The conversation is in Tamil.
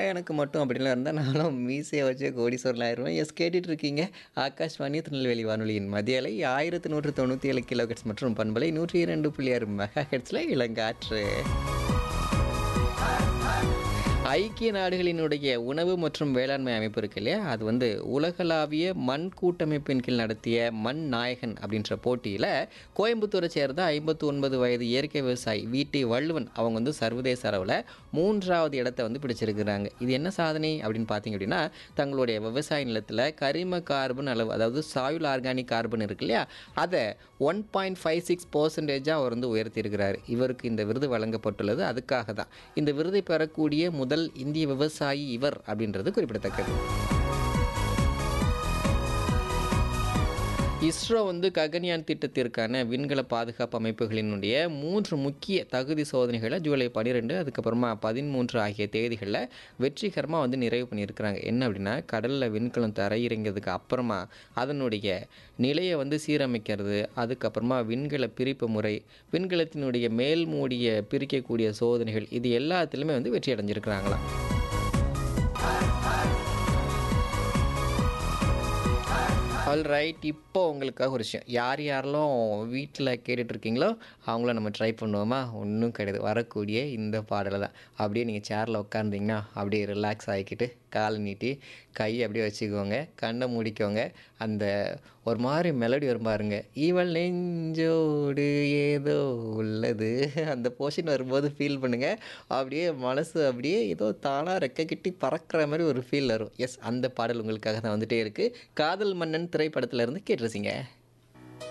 எனக்கு மட்டும் அப்படிலாம் இருந்தால் நானும் மீசையை வச்சு கோடீஸ்வரன் ஆயிடுவேன் எஸ் கேட்டுட்டு இருக்கீங்க ஆகாஷ்வாணி திருநெல்வேலி வானொலியின் மதிய அலை ஆயிரத்தி நூற்று தொண்ணூற்றி ஏழு கிலோ ஹெட்ஸ் மற்றும் பண்பலை நூற்றி இரண்டு புள்ளி ஆறு மெகா ஹெட்ஸில் இளங்காற்று ஐக்கிய நாடுகளினுடைய உணவு மற்றும் வேளாண்மை அமைப்பு இருக்கு இல்லையா அது வந்து உலகளாவிய மண் கூட்டமைப்பின் கீழ் நடத்திய மண் நாயகன் அப்படின்ற போட்டியில் கோயம்புத்தூரை சேர்ந்த ஐம்பத்தி ஒன்பது வயது இயற்கை விவசாயி வீட்டி வள்ளுவன் அவங்க வந்து சர்வதேச அளவில் மூன்றாவது இடத்தை வந்து பிடிச்சிருக்கிறாங்க இது என்ன சாதனை அப்படின்னு பார்த்தீங்க அப்படின்னா தங்களுடைய விவசாய நிலத்தில் கரிம கார்பன் அளவு அதாவது சாயுல் ஆர்கானிக் கார்பன் இருக்கு இல்லையா அதை ஒன் பாயிண்ட் ஃபைவ் சிக்ஸ் பர்சன்டேஜாக அவர் வந்து உயர்த்தியிருக்கிறார் இவருக்கு இந்த விருது வழங்கப்பட்டுள்ளது அதுக்காக தான் இந்த விருதை பெறக்கூடிய முதல் இந்திய விவசாயி இவர் அப்படின்றது குறிப்பிடத்தக்கது இஸ்ரோ வந்து ககன்யான் திட்டத்திற்கான விண்கல பாதுகாப்பு அமைப்புகளினுடைய மூன்று முக்கிய தகுதி சோதனைகளை ஜூலை பன்னிரெண்டு அதுக்கப்புறமா பதிமூன்று ஆகிய தேதிகளில் வெற்றிகரமாக வந்து நிறைவு பண்ணியிருக்கிறாங்க என்ன அப்படின்னா கடலில் விண்கலம் தரையிறங்கிறதுக்கு அப்புறமா அதனுடைய நிலையை வந்து சீரமைக்கிறது அதுக்கப்புறமா விண்கல பிரிப்பு முறை விண்கலத்தினுடைய மேல் மூடிய பிரிக்கக்கூடிய சோதனைகள் இது எல்லாத்துலேயுமே வந்து வெற்றி அடைஞ்சிருக்கிறாங்களாம் ஆல் ரைட் இப்போ உங்களுக்காக ஒரு விஷயம் யார் யாரெல்லாம் வீட்டில் கேட்டுட்டு இருக்கீங்களோ அவங்கள நம்ம ட்ரை பண்ணுவோமா ஒன்றும் கிடையாது வரக்கூடிய இந்த பாடலை தான் அப்படியே நீங்கள் சேரில் உட்காந்துங்கன்னா அப்படியே ரிலாக்ஸ் ஆகிக்கிட்டு காலை நீட்டி கையை அப்படியே வச்சுக்கோங்க கண்ணை மூடிக்கோங்க அந்த ஒரு மாதிரி மெலடி வரும் பாருங்க ஈவள் நெஞ்சோடு ஏதோ உள்ளது அந்த போர்ஷன் வரும்போது ஃபீல் பண்ணுங்கள் அப்படியே மனசு அப்படியே ஏதோ தானாக ரெக்க கிட்டி பறக்கிற மாதிரி ஒரு ஃபீல் வரும் எஸ் அந்த பாடல் உங்களுக்காக தான் வந்துட்டே இருக்குது காதல் மன்னன் திரைப்படத்துல இருந்து கேட்டுருச்சிங்க